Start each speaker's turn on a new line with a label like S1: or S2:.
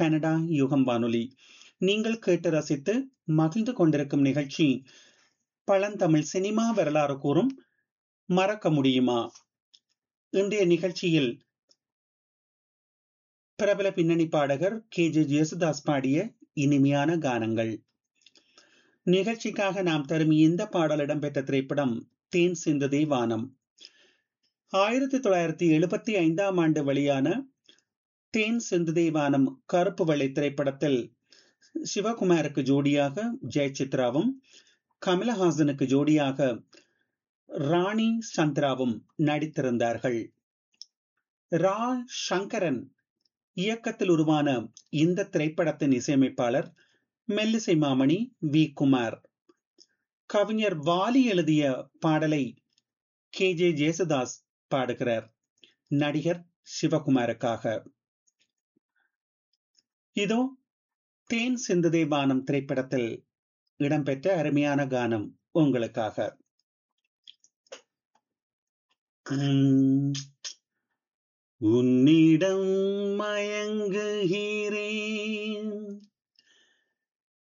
S1: Canada யுகம் வானொலி நீங்கள் கேட்டு ரசித்து மகிழ்ந்து கொண்டிருக்கும் நிகழ்ச்சி பழந்தமிழ் சினிமா வரலாறு கூறும் மறக்க முடியுமா இன்றைய நிகழ்ச்சியில் பிரபல பின்னணி பாடகர் கே ஜே ஜேசுதாஸ் பாடிய இனிமையான கானங்கள் நிகழ்ச்சிக்காக நாம் தரும் இந்த பாடல் இடம்பெற்ற திரைப்படம் தேன் சிந்ததே வானம் ஆயிரத்தி தொள்ளாயிரத்தி எழுபத்தி ஐந்தாம் ஆண்டு வெளியான தேன் சிந்துதே வானம் கருப்பு வெள்ளை திரைப்படத்தில் சிவகுமாருக்கு ஜோடியாக ஜெயசித்ராவும் கமலஹாசனுக்கு ஜோடியாக ராணி சந்திராவும் நடித்திருந்தார்கள் ரா சங்கரன் இயக்கத்தில் உருவான இந்த திரைப்படத்தின் இசையமைப்பாளர் மெல்லிசை மாமணி வி குமார் கவிஞர் வாலி எழுதிய பாடலை கே ஜே ஜேசுதாஸ் பாடுகிறார் நடிகர் சிவகுமாருக்காக இதோ தேன் சிந்துதே வானம் திரைப்படத்தில் இடம்பெற்ற அருமையான கானம் உங்களுக்காக உன்னிடம்